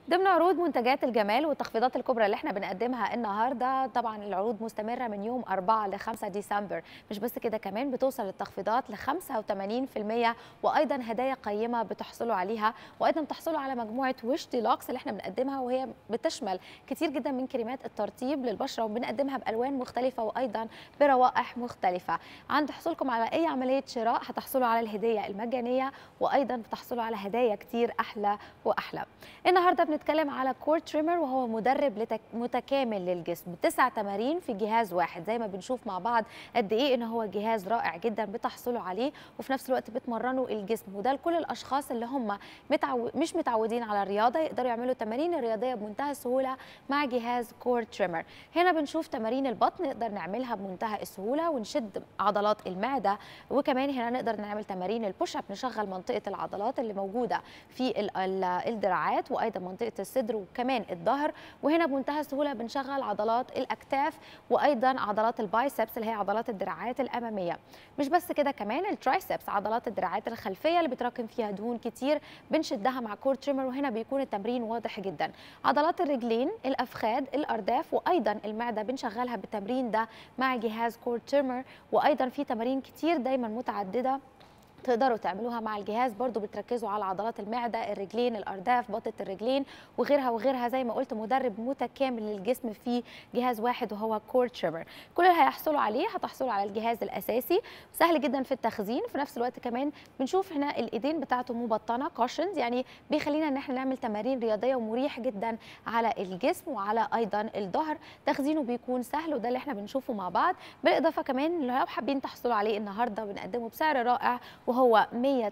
ضمن عروض منتجات الجمال والتخفيضات الكبرى اللي احنا بنقدمها النهارده طبعا العروض مستمره من يوم 4 ل 5 ديسمبر مش بس كده كمان بتوصل التخفيضات ل 85% وايضا هدايا قيمه بتحصلوا عليها وايضا بتحصلوا على مجموعه وش ديلوكس اللي احنا بنقدمها وهي بتشمل كتير جدا من كريمات الترطيب للبشره وبنقدمها بالوان مختلفه وايضا بروائح مختلفه عند حصولكم على اي عمليه شراء هتحصلوا على الهديه المجانيه وايضا بتحصلوا على هدايا كتير احلى واحلى النهارده بنتكلم على كور تريمر وهو مدرب لتك... متكامل للجسم تسع تمارين في جهاز واحد زي ما بنشوف مع بعض قد ايه ان هو جهاز رائع جدا بتحصلوا عليه وفي نفس الوقت بتمرنوا الجسم وده لكل الاشخاص اللي هم متعو... مش متعودين على الرياضه يقدروا يعملوا تمارين الرياضيه بمنتهى السهوله مع جهاز كور تريمر هنا بنشوف تمارين البطن نقدر نعملها بمنتهى السهوله ونشد عضلات المعده وكمان هنا نقدر نعمل تمارين البوش اب نشغل منطقه العضلات اللي موجوده في ال... ال... الدراعات وايضا منطقه الصدر وكمان الظهر وهنا بمنتهى السهوله بنشغل عضلات الاكتاف وايضا عضلات البايسبس اللي هي عضلات الدراعات الاماميه مش بس كده كمان الترايسبس عضلات الدراعات الخلفيه اللي بتراكم فيها دهون كتير بنشدها مع كور تريمر وهنا بيكون التمرين واضح جدا عضلات الرجلين الافخاذ الارداف وايضا المعده بنشغلها بالتمرين ده مع جهاز كور تريمر وايضا في تمارين كتير دايما متعدده تقدروا تعملوها مع الجهاز برضو بتركزوا على عضلات المعدة الرجلين الأرداف بطة الرجلين وغيرها وغيرها زي ما قلت مدرب متكامل للجسم في جهاز واحد وهو كور تريمر كل اللي هيحصلوا عليه هتحصلوا على الجهاز الأساسي سهل جدا في التخزين في نفس الوقت كمان بنشوف هنا الإيدين بتاعته مبطنة كوشنز يعني بيخلينا إن احنا نعمل تمارين رياضية ومريح جدا على الجسم وعلى أيضا الظهر تخزينه بيكون سهل وده اللي احنا بنشوفه مع بعض بالإضافة كمان لو حابين تحصلوا عليه النهاردة بنقدمه بسعر رائع وهو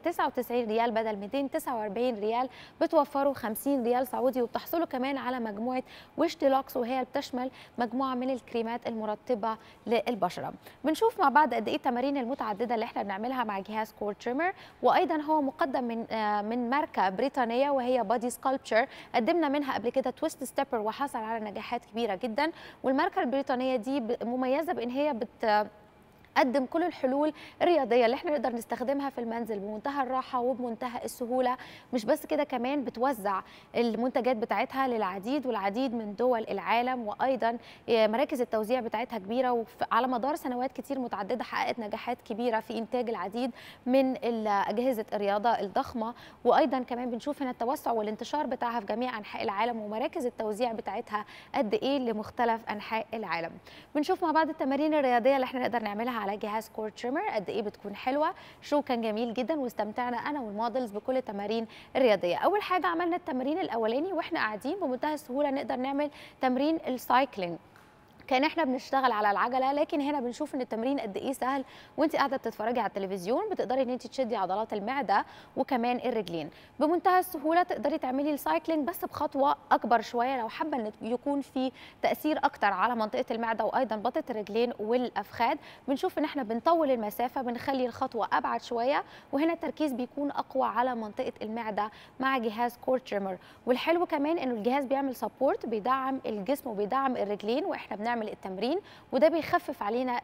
199 ريال بدل 249 ريال بتوفروا 50 ريال سعودي وبتحصلوا كمان على مجموعه وش ديلوكس وهي بتشمل مجموعه من الكريمات المرطبه للبشره بنشوف مع بعض قد ايه التمارين المتعدده اللي احنا بنعملها مع جهاز كور تريمر وايضا هو مقدم من من ماركه بريطانيه وهي بادي سكالبتشر قدمنا منها قبل كده تويست ستيبر وحصل على نجاحات كبيره جدا والماركه البريطانيه دي مميزه بان هي بت قدم كل الحلول الرياضيه اللي احنا نقدر نستخدمها في المنزل بمنتهى الراحه وبمنتهى السهوله مش بس كده كمان بتوزع المنتجات بتاعتها للعديد والعديد من دول العالم وايضا مراكز التوزيع بتاعتها كبيره وعلى مدار سنوات كتير متعدده حققت نجاحات كبيره في انتاج العديد من اجهزه الرياضه الضخمه وايضا كمان بنشوف هنا التوسع والانتشار بتاعها في جميع انحاء العالم ومراكز التوزيع بتاعتها قد ايه لمختلف انحاء العالم بنشوف مع بعض التمارين الرياضيه اللي احنا نقدر نعملها على جهاز كور تريمر قد ايه بتكون حلوه شو كان جميل جدا واستمتعنا انا والمودلز بكل التمارين الرياضيه اول حاجه عملنا التمرين الاولاني واحنا قاعدين بمنتهى السهوله نقدر نعمل تمرين السايكلينج كان احنا بنشتغل على العجله لكن هنا بنشوف ان التمرين قد ايه سهل وانت قاعده بتتفرجي على التلفزيون بتقدري ان انت تشدي عضلات المعده وكمان الرجلين بمنتهى السهوله تقدري تعملي السايكلينج بس بخطوه اكبر شويه لو حابه ان يكون في تاثير اكتر على منطقه المعده وايضا بطه الرجلين والافخاذ بنشوف ان احنا بنطول المسافه بنخلي الخطوه ابعد شويه وهنا التركيز بيكون اقوى على منطقه المعده مع جهاز كور تريمر والحلو كمان انه الجهاز بيعمل سبورت بيدعم الجسم وبيدعم الرجلين واحنا بنعمل بنعمل التمرين وده بيخفف علينا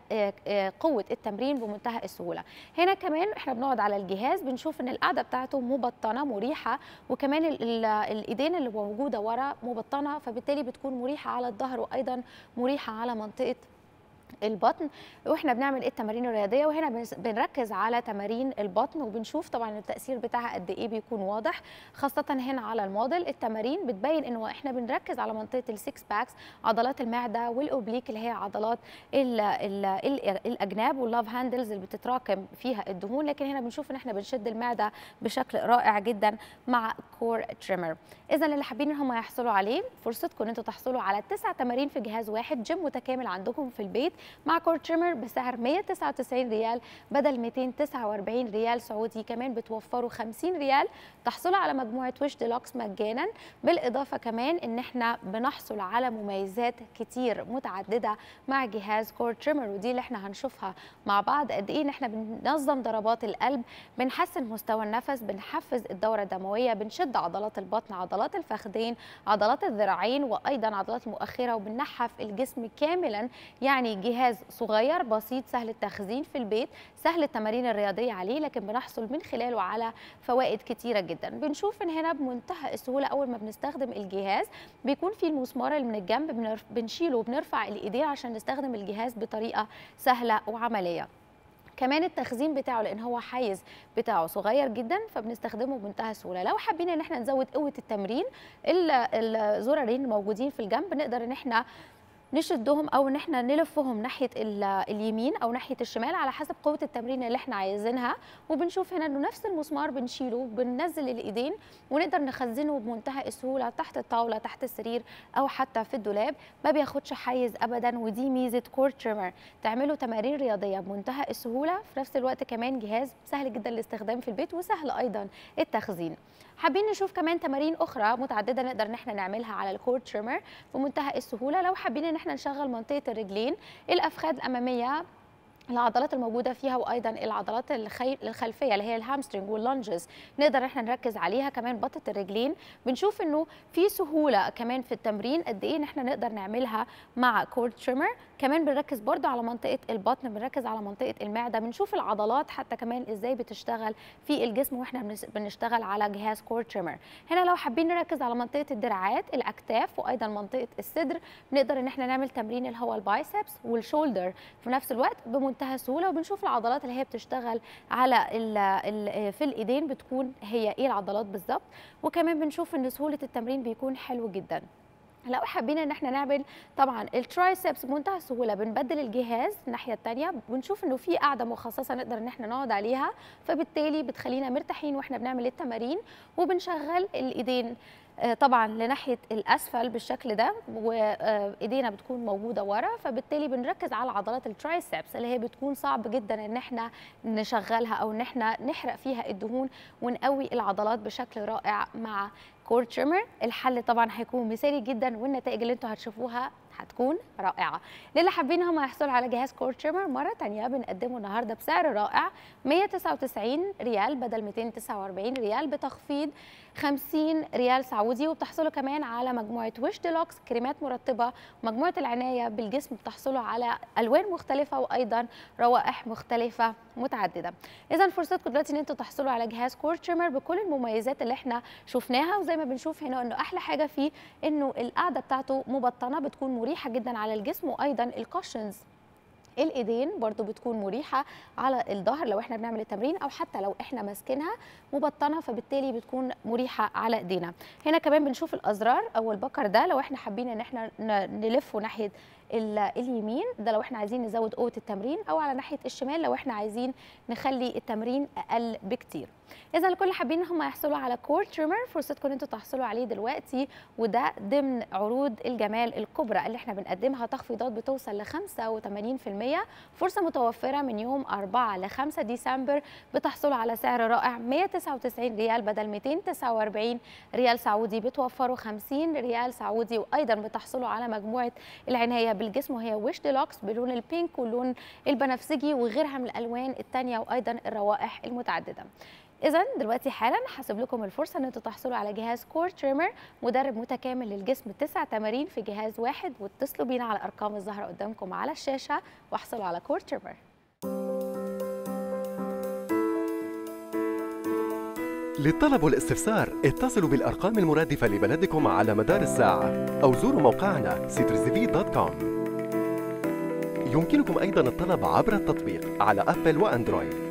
قوه التمرين بمنتهى السهوله هنا كمان احنا بنقعد على الجهاز بنشوف ان القعده بتاعته مبطنه مريحه وكمان الايدين اللي موجوده ورا مبطنه فبالتالي بتكون مريحه على الظهر وايضا مريحه على منطقه البطن واحنا بنعمل التمارين الرياضيه وهنا بنركز على تمارين البطن وبنشوف طبعا التاثير بتاعها قد ايه بيكون واضح خاصه هنا على الموديل التمارين بتبين انه احنا بنركز على منطقه السكس باكس عضلات المعده والاوبليك اللي هي عضلات ال ال ال الاجناب واللاف هاندلز اللي بتتراكم فيها الدهون لكن هنا بنشوف ان احنا بنشد المعده بشكل رائع جدا مع كور تريمر اذا اللي حابين ان هم يحصلوا عليه فرصتكم ان انتم تحصلوا على تسع تمارين في جهاز واحد جيم متكامل عندكم في البيت مع كور تريمر بسعر 199 ريال بدل 249 ريال سعودي كمان بتوفروا 50 ريال تحصلوا على مجموعه وش ديلوكس مجانا بالاضافه كمان ان احنا بنحصل على مميزات كتير متعدده مع جهاز كور تريمر ودي اللي احنا هنشوفها مع بعض قد ايه ان احنا بننظم ضربات القلب بنحسن مستوى النفس بنحفز الدوره الدمويه بنشد عضلات البطن عضلات الفخذين عضلات الذراعين وايضا عضلات المؤخره وبننحف الجسم كاملا يعني جهاز جهاز صغير بسيط سهل التخزين في البيت سهل التمارين الرياضيه عليه لكن بنحصل من خلاله على فوائد كتيره جدا بنشوف ان هنا بمنتهى السهوله اول ما بنستخدم الجهاز بيكون في المسمار اللي من الجنب بنرف- بنشيله وبنرفع الايدين عشان نستخدم الجهاز بطريقه سهله وعمليه كمان التخزين بتاعه لان هو حيز بتاعه صغير جدا فبنستخدمه بمنتهى السهوله لو حابين ان احنا نزود قوه التمرين ال- الزرارين الموجودين في الجنب نقدر ان احنا نشدهم او ان احنا نلفهم ناحيه ال- اليمين او ناحيه الشمال على حسب قوه التمرين اللي احنا عايزينها وبنشوف هنا انه نفس المسمار بنشيله بننزل الايدين ونقدر نخزنه بمنتهى السهوله تحت الطاوله تحت السرير او حتى في الدولاب ما بياخدش حيز ابدا ودي ميزه كور تريمر تعملوا تمارين رياضيه بمنتهى السهوله في نفس الوقت كمان جهاز سهل جدا الاستخدام في البيت وسهل ايضا التخزين حابين نشوف كمان تمارين اخرى متعدده نقدر ان احنا نعملها على الكور تريمر بمنتهى السهوله لو حابين ان احنا نشغل منطقه الرجلين الافخاذ الاماميه العضلات الموجوده فيها وايضا العضلات الخي... الخلفيه اللي هي الهامسترنج واللانجز نقدر ان احنا نركز عليها كمان بطه الرجلين بنشوف انه في سهوله كمان في التمرين قد ايه ان احنا نقدر نعملها مع كور تريمر كمان بنركز برضو على منطقه البطن بنركز على منطقه المعده بنشوف العضلات حتى كمان ازاي بتشتغل في الجسم واحنا بنس- بنشتغل على جهاز كور تريمر هنا لو حابين نركز على منطقه الدراعات الاكتاف وايضا منطقه الصدر نقدر ان احنا نعمل تمرين اللي هو البايسبس والشولدر في نفس الوقت بمنتهى السهوله وبنشوف العضلات اللي هي بتشتغل على ال ال في الايدين بتكون هي ايه العضلات بالظبط وكمان بنشوف ان سهوله التمرين بيكون حلو جدا لو حابين ان احنا نعمل طبعا الترايسبس بمنتهى السهوله بنبدل الجهاز الناحيه الثانيه بنشوف انه في قاعده مخصصه نقدر ان احنا نقعد عليها فبالتالي بتخلينا مرتاحين واحنا بنعمل التمارين وبنشغل الايدين آه، طبعا لناحيه الاسفل بالشكل ده وايدينا بتكون موجوده ورا فبالتالي بنركز على عضلات الترايسبس اللي هي بتكون صعب جدا ان احنا نشغلها او ان احنا نحرق فيها الدهون ونقوي العضلات بشكل رائع مع كور تريمر الحل طبعا هيكون مثالي جدا والنتائج اللي انتوا هتشوفوها هتكون رائعه للي حابين هم يحصلوا على جهاز كور تريمر مره تانية بنقدمه النهارده بسعر رائع 199 ريال بدل 249 ريال بتخفيض 50 ريال سعودي وبتحصلوا كمان على مجموعه وش ديلوكس كريمات مرطبه مجموعه العنايه بالجسم بتحصلوا على الوان مختلفه وايضا روائح مختلفه متعدده اذا فرصتكم دلوقتي ان انتوا تحصلوا على جهاز كور تريمر بكل المميزات اللي احنا شفناها وزي ما بنشوف هنا انه احلى حاجه فيه انه القعده بتاعته مبطنه بتكون مريحه جدا على الجسم وايضا الكوشنز الايدين برضو بتكون مريحه على الظهر لو احنا بنعمل التمرين او حتى لو احنا ماسكينها مبطنه فبالتالي بتكون مريحه على ايدينا هنا كمان بنشوف الازرار او البكر ده لو احنا حابين ان احنا ن- نلفه ناحيه ال- اليمين ده لو احنا عايزين نزود قوه التمرين او على ناحيه الشمال لو احنا عايزين نخلي التمرين اقل بكتير اذا الكل حابين ان هم يحصلوا على كور تريمر فرصتكم ان انتوا تحصلوا عليه دلوقتي وده ضمن عروض الجمال الكبرى اللي احنا بنقدمها تخفيضات بتوصل ل 85% فرصه متوفره من يوم 4 ل 5 ديسمبر بتحصلوا على سعر رائع 199 ريال بدل 249 ريال سعودي بتوفروا 50 ريال سعودي وايضا بتحصلوا على مجموعه العنايه بالجسم وهي ويش ديلوكس بلون البينك واللون البنفسجي وغيرها من الالوان الثانيه وايضا الروائح المتعدده اذا دلوقتي حالا هسيب لكم الفرصه ان انتوا تحصلوا على جهاز كور تريمر مدرب متكامل للجسم تسع تمارين في جهاز واحد واتصلوا بينا على الارقام الظاهره قدامكم على الشاشه واحصلوا على كور تريمر للطلب والاستفسار اتصلوا بالأرقام المرادفة لبلدكم على مدار الساعة أو زوروا موقعنا citrusv.com يمكنكم أيضا الطلب عبر التطبيق على أبل وأندرويد